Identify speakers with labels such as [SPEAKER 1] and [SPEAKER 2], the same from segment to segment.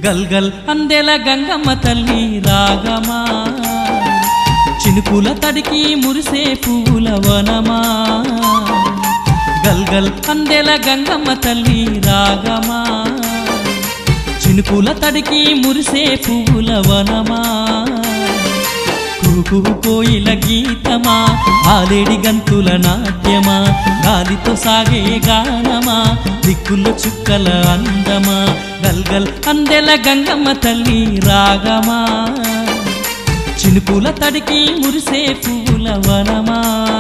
[SPEAKER 1] గల్గల్ అందెల గంగమ్మ తల్లి రాగమా చినుకుల తడికి మురిసే పువ్వుల వనమా గల్గల్ అందెల గంగమ్మ తల్లి రాగమా చినుకుల తడికి మురిసే పువ్వుల వనమా కుహు కోయిల గీతమా ఆలేడి గంతుల నాట్యమా గాలితో సాగే గానమా దిక్కుల చుక్కల అందమా గల్గల్ అందెల గంగమ్మ తల్లి రాగమా చినుకుల తడికి మురిసే పువ్వుల వనమా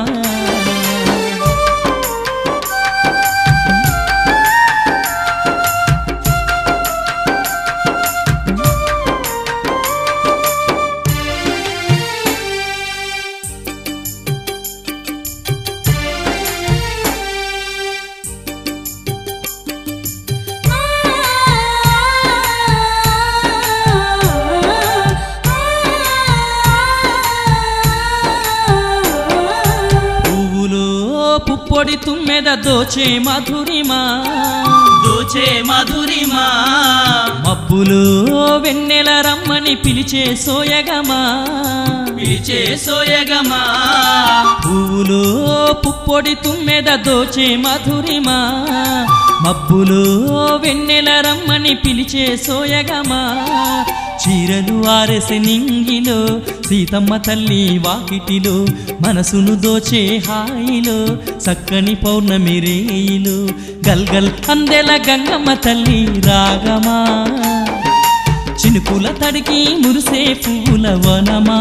[SPEAKER 1] పువ్వులో పుప్పొడి తుమ్మెద దోచే మధురిమా
[SPEAKER 2] దోచే మధురిమా
[SPEAKER 1] మబ్బులో వెన్నెల రమ్మని పిలిచే సోయగమా
[SPEAKER 2] పిలిచే సోయగమా
[SPEAKER 1] పువ్వులో పుప్పొడి తుమ్మెద దోచే మధురిమా మబ్బులో వెన్నెల రమ్మని పిలిచే సోయగమా చీరలు ఆరెసె నింగిలో సీతమ్మ తల్లి వాకిటిలో మనసును దోచే హాయిలో చక్కని పౌర్ణమి రేయిలో గల్గల్ అందెల గంగమ్మ తల్లి రాగమా చినుకుల తడికి మురిసే పువ్వుల వనమా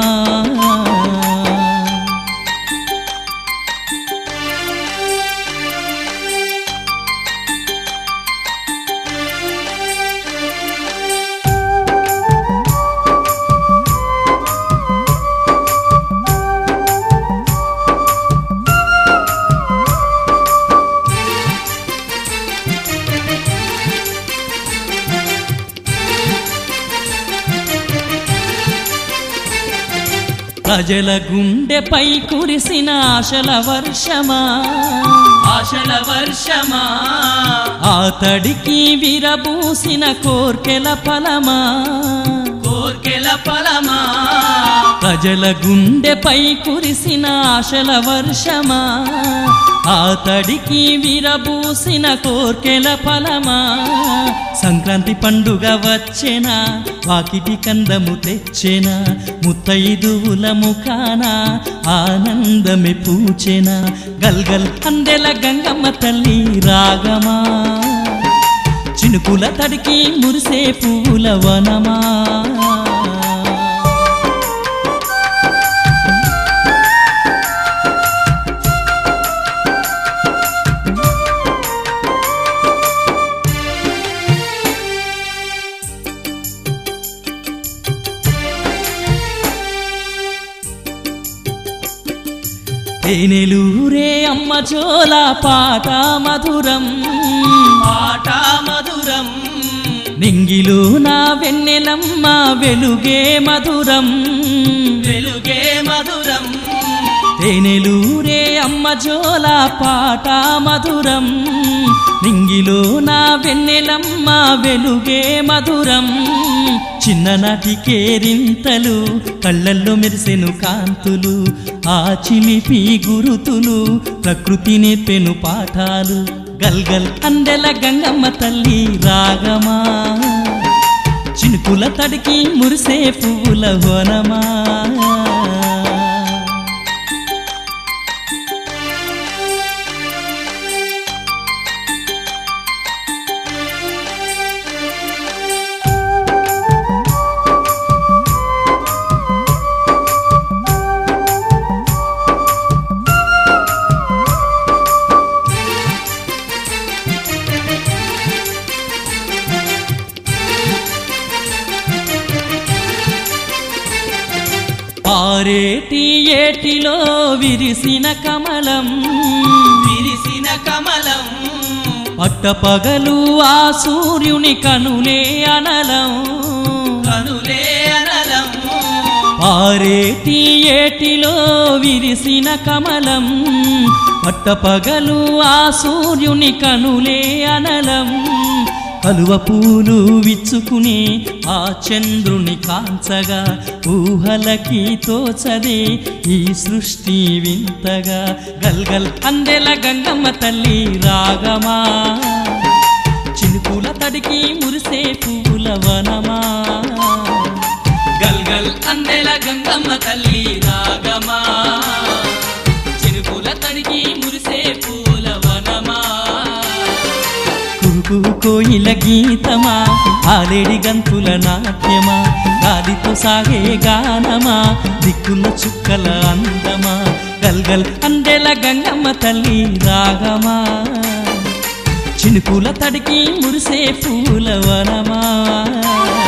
[SPEAKER 1] ప్రజల గుండెపై కురిసిన ఆశల వర్షమా
[SPEAKER 2] ఆశల వర్షమా
[SPEAKER 1] ఆ తడికి విరబూసిన కోర్కెల ఫలమా
[SPEAKER 2] కోర్కెల ఫలమా
[SPEAKER 1] ప్రజల గుండెపై కురిసిన ఆశల వర్షమా ఆ తడికి విరబూసిన కోర్కెల ఫలమా సంక్రాంతి పండుగ వచ్చేనా వాకిటి కందము తెచ్చేనా ముత్తైదువుల ముఖాన ఆనందమే పూచెనా గల్గల్ అందెల గంగమ్మ తల్లి రాగమా చినుకుల తడికి మురిసే పువ్వుల వనమా తేనెలూరే అమ్మ చోల పాట మధురం
[SPEAKER 2] పాట మధురం
[SPEAKER 1] నింగిలో నా వెన్నెలమ్మ వెలుగే మధురం
[SPEAKER 2] వెలుగే మధురం
[SPEAKER 1] తేనెలూరే అమ్మ జోల పాట మధురం నింగిలో నా వెన్నెలమ్మ వెలుగే మధురం చిన్ననాటి కేరింతలు కళ్ళల్లో మెరిసెను కాంతులు ఆ చిలిపి గురుతులు ప్రకృతి నేర్పెను పాఠాలు గల్గల్ అందెల గంగమ్మ తల్లి రాగమా చినుకుల తడికి మురిసే పువ్వుల వనమా పారేటి ఏటిలో విరిసిన కమలం
[SPEAKER 2] విరిసిన కమలం
[SPEAKER 1] పట్టపగలు ఆ సూర్యుని కనులే అనలం
[SPEAKER 2] కనులే అనలం
[SPEAKER 1] పారేటి ఏటిలో విరిసిన కమలం పట్టపగలు ఆ సూర్యుని కనులే అనలం కలువ పూలు విచ్చుకుని ఆ చంద్రుని కాంచగా ఊహలకి తోచదే ఈ సృష్టి వింతగా గల్గల్ అందెల గంగమ్మ తల్లి రాగమా చినుకుల తడికి మురిసే పూల వనమా
[SPEAKER 2] గల్గల్ అందెల గంగమ్మ తల్లి రాగమా చినుకుల తడికి మురిసే పూల వనమా
[SPEAKER 1] కురుకు కోయిల గీతమా ఆలేడి గంతుల నాట్యమా గాలితో సాగే గానమా దిక్కుల చుక్కల అందమా గల్గల్ అందెల గంగమ్మ తల్లి రాగమా చినుకుల తడికి మురిసే పూల వనమా